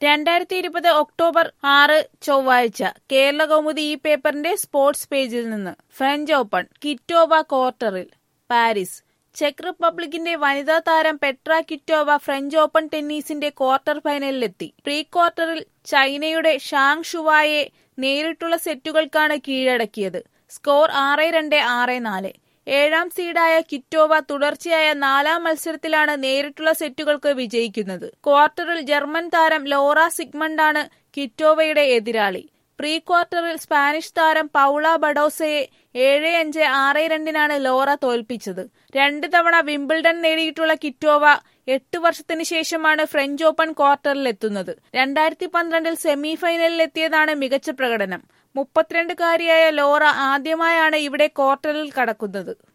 രണ്ടായിരത്തി ഇരുപത് ഒക്ടോബർ ആറ് ചൊവ്വാഴ്ച കേരള കൗമുദി ഈ പേപ്പറിന്റെ സ്പോർട്സ് പേജിൽ നിന്ന് ഫ്രഞ്ച് ഓപ്പൺ കിറ്റോവ ക്വാർട്ടറിൽ പാരീസ് ചെക്ക് റിപ്പബ്ലിക്കിന്റെ വനിതാ താരം പെട്ര കിറ്റോവ ഫ്രഞ്ച് ഓപ്പൺ ടെന്നീസിന്റെ ക്വാർട്ടർ ഫൈനലിലെത്തി പ്രീ ക്വാർട്ടറിൽ ചൈനയുടെ ഷാങ് ഷുവായെ നേരിട്ടുള്ള സെറ്റുകൾക്കാണ് കീഴടക്കിയത് സ്കോർ ആറ് രണ്ട് ആറ് നാല് ഏഴാം സീഡായ കിറ്റോവ തുടർച്ചയായ നാലാം മത്സരത്തിലാണ് നേരിട്ടുള്ള സെറ്റുകൾക്ക് വിജയിക്കുന്നത് ക്വാർട്ടറിൽ ജർമ്മൻ താരം ലോറ സിഗ്മണ്ടാണ് കിറ്റോവയുടെ എതിരാളി പ്രീ ക്വാർട്ടറിൽ സ്പാനിഷ് താരം പൗള ബഡോസയെ ഏഴ് അഞ്ച് ആറ് രണ്ടിനാണ് ലോറ തോൽപ്പിച്ചത് രണ്ട് തവണ വിംബിൾഡൺ നേടിയിട്ടുള്ള കിറ്റോവ എട്ട് വർഷത്തിന് ശേഷമാണ് ഫ്രഞ്ച് ഓപ്പൺ ക്വാർട്ടറിലെത്തുന്നത് രണ്ടായിരത്തി പന്ത്രണ്ടിൽ സെമി ഫൈനലിലെത്തിയതാണ് മികച്ച പ്രകടനം മുപ്പത്തിരണ്ടുകാരിയായ ലോറ ആദ്യമായാണ് ഇവിടെ ക്വാർട്ടറിൽ കടക്കുന്നത്